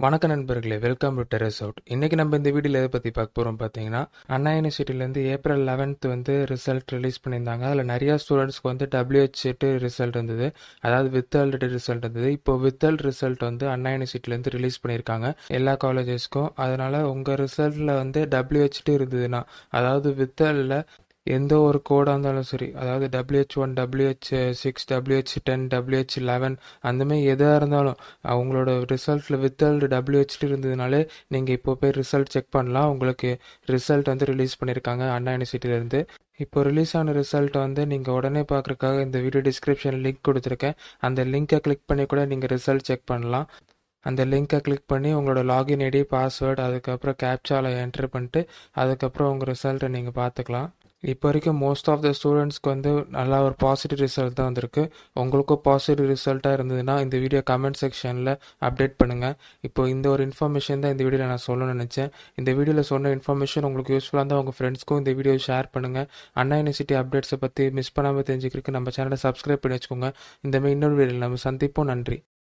வணக்க நண்பர்களே welcome to terrace out இன்னைக்கு நம்ம இந்த வீடியோவில் எதை பற்றி பார்க்க போகிறோம் பார்த்தீங்கன்னா அண்ணா யூனிவர்சிட்டிலேருந்து ஏப்ரல் லெவன்த் வந்து ரிசல்ட் ரிலீஸ் பண்ணியிருந்தாங்க அதில் நிறையா ஸ்டூடெண்ட்ஸ்க்கு வந்து டபிள்யூஹெச்ட்டு ரிசல்ட் இருந்தது அதாவது வித்தல்டு ரிசல்ட் இருந்தது இப்போ வித்தல் ரிசல்ட் வந்து அண்ணா யூனிவர்சிட்டிலேருந்து ரிலீஸ் பண்ணியிருக்காங்க எல்லா காலேஜஸ்க்கும் அதனால உங்கள் ரிசல்ட்டில் வந்து டபிள்யூஹெச்ட்டு இருந்ததுன்னா அதாவது வித்தலில் எந்த ஒரு கோடாக இருந்தாலும் சரி அதாவது W H one W H six W H ten W H eleven அந்தமாதிரி எதாக இருந்தாலும் அவங்களோட ரிசல்ட்டில் வித்தல்டு டபிள்யூஹெச்டி இருந்ததுனாலே நீங்கள் இப்போ போய் ரிசல்ட் செக் பண்ணலாம் உங்களுக்கு ரிசல்ட் வந்து ரிலீஸ் பண்ணியிருக்காங்க அண்ணா யூனிவர்சிட்டியிலேருந்து இப்போ ரிலீஸ் ஆன ரிசல்ட்டை வந்து நீங்கள் உடனே பார்க்குறக்காக இந்த வீடியோ டிஸ்கிரிப்ஷனில் லிங்க் கொடுத்துருக்கேன் அந்த லிங்கை கிளிக் பண்ணி கூட நீங்கள் ரிசல்ட் செக் பண்ணலாம் அந்த லிங்கை கிளிக் பண்ணி உங்களோட லாகின் ஐடி பாஸ்வேர்டு அதுக்கப்புறம் கேப்சாவில் என்ட்ரு பண்ணிட்டு அதுக்கப்புறம் உங்கள் ரிசல்ட்டை நீங்கள் பார்த்துக்கலாம் இப்போ வரைக்கும் மோஸ்ட் ஆஃப் த ஸ்டூடெண்ட்ஸ்க்கு வந்து நல்லா ஒரு பாசிட்டிவ் ரிசல்ட் தான் வந்திருக்கு உங்களுக்கும் பாசிட்டிவ் ரிசல்ட்டாக இருந்ததுன்னா இந்த வீடியோ கமெண்ட் செக்ஷனில் அப்டேட் பண்ணுங்கள் இப்போ இந்த ஒரு இன்ஃபர்மேஷன் தான் இந்த வீடியோவில் நான் சொல்லணும்னு நினச்சேன் இந்த வீடியோவில் சொன்ன இன்ஃபர்மேஷன் உங்களுக்கு யூஸ்ஃபுல்லாக இருந்தால் உங்கள் ஃப்ரெண்ட்ஸ்க்கும் இந்த வீடியோ ஷேர் பண்ணுங்கள் அண்ணா யூனிவர்சிட்டி அப்டேட்ஸை பற்றி மிஸ் பண்ணாமல் தெரிஞ்சுக்கிறதுக்கு நம்ம சேனலை சப்ஸ்கிரைப் பண்ணி வச்சுக்கோங்க இந்த மாதிரி இன்னொரு வீடியோவில் நம்ம சந்திப்போம் நன்றி